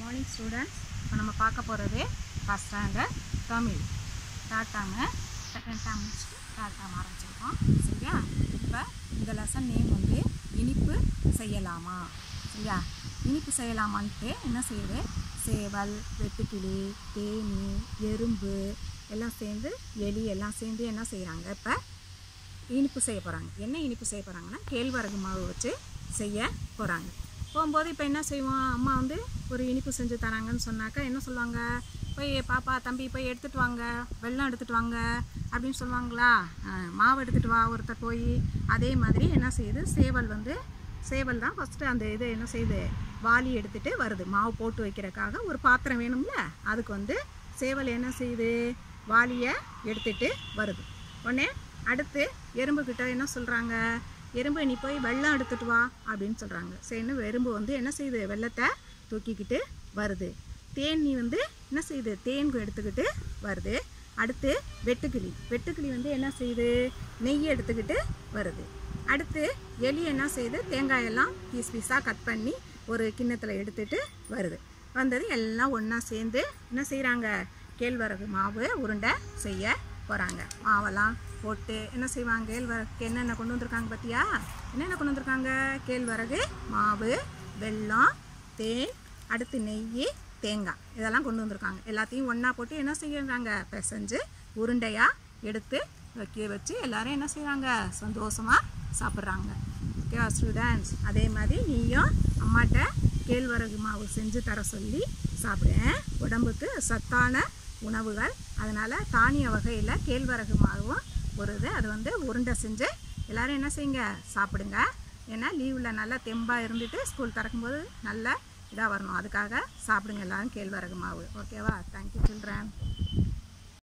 morning students இப்போ நம்ம பார்க்க போகிறது ஃபஸ்ட் ஸ்டாண்டர்ட் தமிழ் டாட்டாங்க செகண்ட் டேம் முடிச்சுட்டு டாட்டாம ஆரம்பிச்சிருக்கோம் சரியா இப்போ இந்த லெசன் நேம் வந்து இனிப்பு செய்யலாமா சரியா இனிப்பு செய்யலாமான்ட்டு என்ன செய்யுது சேவல் வெட்டுக்கிளி தேனி எறும்பு எல்லாம் சேர்ந்து எலி எல்லாம் சேர்ந்து என்ன செய்கிறாங்க இப்போ இனிப்பு செய்ய போகிறாங்க என்ன இனிப்பு செய்ய போகிறாங்கன்னா கேழ்வரகு மாவு வச்சு செய்ய போகிறாங்க போகும்போது இப்போ என்ன செய்வோம் அம்மா வந்து ஒரு இனிப்பு செஞ்சு தராங்கன்னு சொன்னாக்கா என்ன சொல்லுவாங்க போய் பாப்பா தம்பி போய் எடுத்துகிட்டு வாங்க வெல்லம் எடுத்துகிட்டு வாங்க அப்படின்னு சொல்லுவாங்களா ஆ, மாவு எடுத்துகிட்டு வா ஒருத்தர் போய் அதே மாதிரி என்ன செய்யுது சேவல் வந்து சேவல் தான் ஃபஸ்ட்டு அந்த இது என்ன செய்யுது வாளி எடுத்துகிட்டு வருது மாவு போட்டு வைக்கிறதுக்காக ஒரு பாத்திரம் வேணும்ல அதுக்கு வந்து சேவல் என்ன செய்யுது வாளியை எடுத்துகிட்டு வருது உடனே அடுத்து எறும்புக்கிட்ட என்ன சொல்கிறாங்க எறும்பு நீ போய் வெள்ளம் எடுத்துட்டு வா அப்படின்னு சொல்கிறாங்க சரின்னு எறும்பு வந்து என்ன செய்யுது வெள்ளத்தை தூக்கிக்கிட்டு வருது தேனி வந்து என்ன செய்யுது தேன் எடுத்துக்கிட்டு வருது அடுத்து வெட்டுக்கிளி வெட்டுக்கிளி வந்து என்ன செய்யுது நெய் எடுத்துக்கிட்டு வருது அடுத்து எலி என்ன செய்யுது தேங்காயெல்லாம் பீஸ் பீஸாக கட் பண்ணி ஒரு கிண்ணத்தில் எடுத்துட்டு வருது வந்தது எல்லாம் ஒன்றா சேர்ந்து என்ன செய்கிறாங்க கேழ்வரகு மாவு உருண்டை செய்ய போகிறாங்க மாவெல்லாம் போட்டு என்ன செய்வாங்க கேழ்வரகு என்னென்ன கொண்டு வந்திருக்காங்க பார்த்தியா என்னென்ன கொண்டு வந்திருக்காங்க கேழ்வரகு மாவு வெல்லம் தேன் அடுத்து நெய் தேங்காய் இதெல்லாம் கொண்டு வந்திருக்காங்க எல்லாத்தையும் ஒன்றா போட்டு என்ன செய்யறாங்க பிசைஞ்சு உருண்டையாக எடுத்து வைக்க வச்சு எல்லாரும் என்ன செய்கிறாங்க சந்தோஷமாக சாப்பிட்றாங்க ஓகேவா ஸ்டூடெண்ட்ஸ் அதே மாதிரி நீயும் அம்மாட்ட கேழ்வரகு மாவு செஞ்சு தர சொல்லி சாப்பிடுவேன் உடம்புக்கு சத்தான உணவுகள் அதனால் தானிய வகையில் கேழ்வரகு மாவும் ஒரு இது அது வந்து உருண்டை செஞ்சு எல்லாரும் என்ன செய்யுங்க சாப்பிடுங்க ஏன்னா லீவில் நல்லா தெம்பாக இருந்துட்டு ஸ்கூல் திறக்கும்போது நல்ல இதாக வரணும் அதுக்காக சாப்பிடுங்க எல்லாரும் கேழ்வரகு மாவு ஓகேவா தேங்க்யூ சில்ட்ரன்